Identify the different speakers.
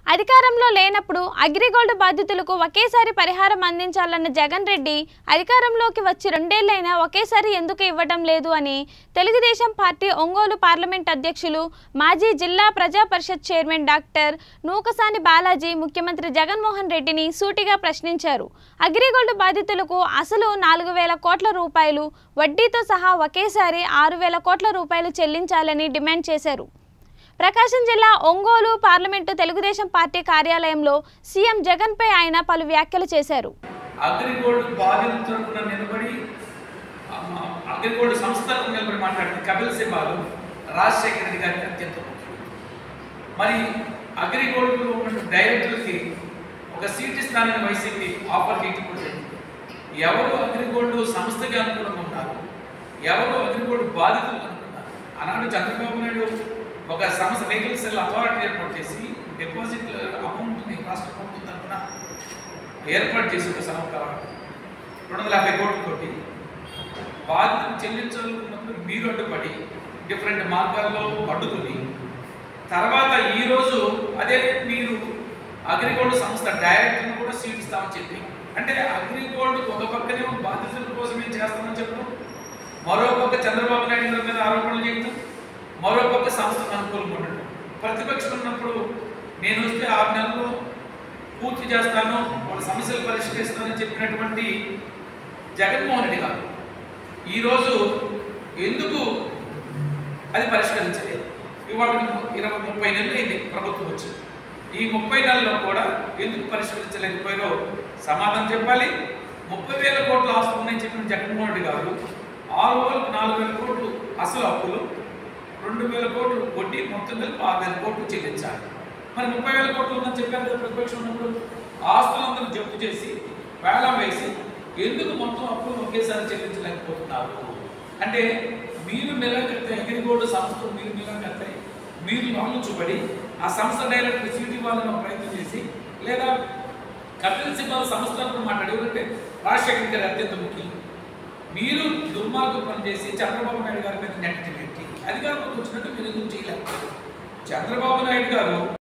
Speaker 1: అధికారంలో లేనప్పుడు అగ్రిగోల్డ్ బాధితులకు ఒకేసారి పరిహారం అందించాలన్న జగన్ రెడ్డి అధికారంలోకి వచ్చి రెండేళ్లైనా ఒకేసారి ఎందుకు ఇవ్వడం లేదు అని తెలుగుదేశం పార్టీ ఒంగోలు పార్లమెంట్ అధ్యక్షులు మాజీ జిల్లా ప్రజా పరిషత్ చైర్మన్ డాక్టర్ నూకసాని బాలాజీ ముఖ్యమంత్రి జగన్మోహన్ రెడ్డిని సూటిగా ప్రశ్నించారు అగ్రిగోల్డ్ బాధితులకు అసలు నాలుగు వేల కోట్ల రూపాయలు వడ్డీతో సహా ఒకేసారి ఆరు వేల కోట్ల రూపాయలు చెల్లించాలని డిమాండ్ చేశారు ప్రకాశం జిల్లా ఒంగోలు పార్లమెంటు తెలుగుదేశం పార్టీ కార్యాలయంలో సీఎం జగన్పై ఆయన పలు వ్యాఖ్యలు చేశారు
Speaker 2: అగ్రిగోల్డ్ బాధితుల తరపున నిలబడి అమ్మ, అగ్రిగోల్డ్ సంస్థ తరపున నిలబడి మాట్లాడిన కపిల్ సింబాలు రాజశేఖర రెడ్డి గారికి అత్యంత ముఖ్యం మరి అగ్రిగోల్డ్ ఉన్న డైరెక్టర్కి ఒక సీట్ ఇస్తానని వైసీపీ ఆఫర్ చేయకపోతే ఎవరు అగ్రిగోల్డ్ సంస్థకి అనుకూలంగా ఉన్నారు ఎవరు అగ్రిగోల్డ్ బాధితులు అనుకున్నారు ఆనాడు చంద్రబాబు నాయుడు ఒక సంస్థ వెహికల్ సెల్ అథారిటీ ఏర్పాటు చేసి డిపాజిట్ అమౌంట్ని రాష్ట్ర ప్రభుత్వం తరఫున ఏర్పాటు చేసి ఒక సంవత్సరం రెండు వందల యాభై కోట్లతోటి బాధ్యతలు చెల్లించాలనుకున్నప్పుడు మీరు అడ్డుపడి డిఫరెంట్ మార్గాల్లో అడ్డుకుని తర్వాత ఈరోజు అదే మీరు అగ్రిగోల్డ్ సంస్థ డైరెక్టర్ని కూడా సీట్ ఇస్తామని చెప్పి అంటే అగ్రిగోల్డ్ ఒక పక్కనే బాధ్యతల కోసమే చేస్తామని చెప్పడం మరో పక్క చంద్రబాబు నాయుడు గారి మీద ఆరోపణలు చేయటం మరో పక్క సంస్థకు అనుకూలంగా ఉండటం ప్రతిపక్షం ఉన్నప్పుడు నేను వస్తే ఆరు నెలల్లో పూర్తి చేస్తాను వాళ్ళ సమస్యలు పరిష్కరిస్తానని చెప్పినటువంటి జగన్మోహన్ రెడ్డి గారు ఈరోజు ఎందుకు అది పరిష్కరించలేదు ఇవాళ ఇరవై ముప్పై నెలలు అయింది ప్రభుత్వం వచ్చి ఈ ముప్పై నెలల్లో కూడా ఎందుకు పరిష్కరించలేకపోయారో సమాధానం చెప్పాలి ముప్పై వేల కోట్ల ఆస్తులు ఉన్నాయని చెప్పిన జగన్మోహన్ రెడ్డి గారు ఆరు వేలకు నాలుగు వేల కోట్లు అసలు అప్పులు రెండు వేల కోట్లు వడ్డీ మొత్తం కలిపి ఆరు వేల కోట్లు చెల్లించాలి మరి ముప్పై వేల కోట్లు ఉందని చెప్పారు కదా ప్రతిపక్షం ఉన్నప్పుడు ఆస్తులందరూ జప్తు చేసి వేలం వేసి ఎందుకు మొత్తం అప్పులు ఒకేసారి చెల్లించలేకపోతున్నారు అంటే మీరు నిలకడతాయి అగ్రిగోల్డ్ సంస్థ మీరు నిలకడతాయి మీరు వాళ్ళు చూపడి ఆ సంస్థ డైరెక్టర్ సీట్ ఇవ్వాలని ఒక ప్రయత్నం చేసి లేదా కపిల్ సింబాల్ సంస్థలతో మాట్లాడి ఎవరంటే రాజశేఖర్ గారి అత్యంత ముఖ్యం మీరు దుర్మార్గం పనిచేసి చంద్రబాబు నాయుడు గారి మీద నెట్ పెట్టి అధికారంలోకి వచ్చినట్టు మీరు ఎందుకు చేయలేకపోయారు చంద్రబాబు నాయుడు గారు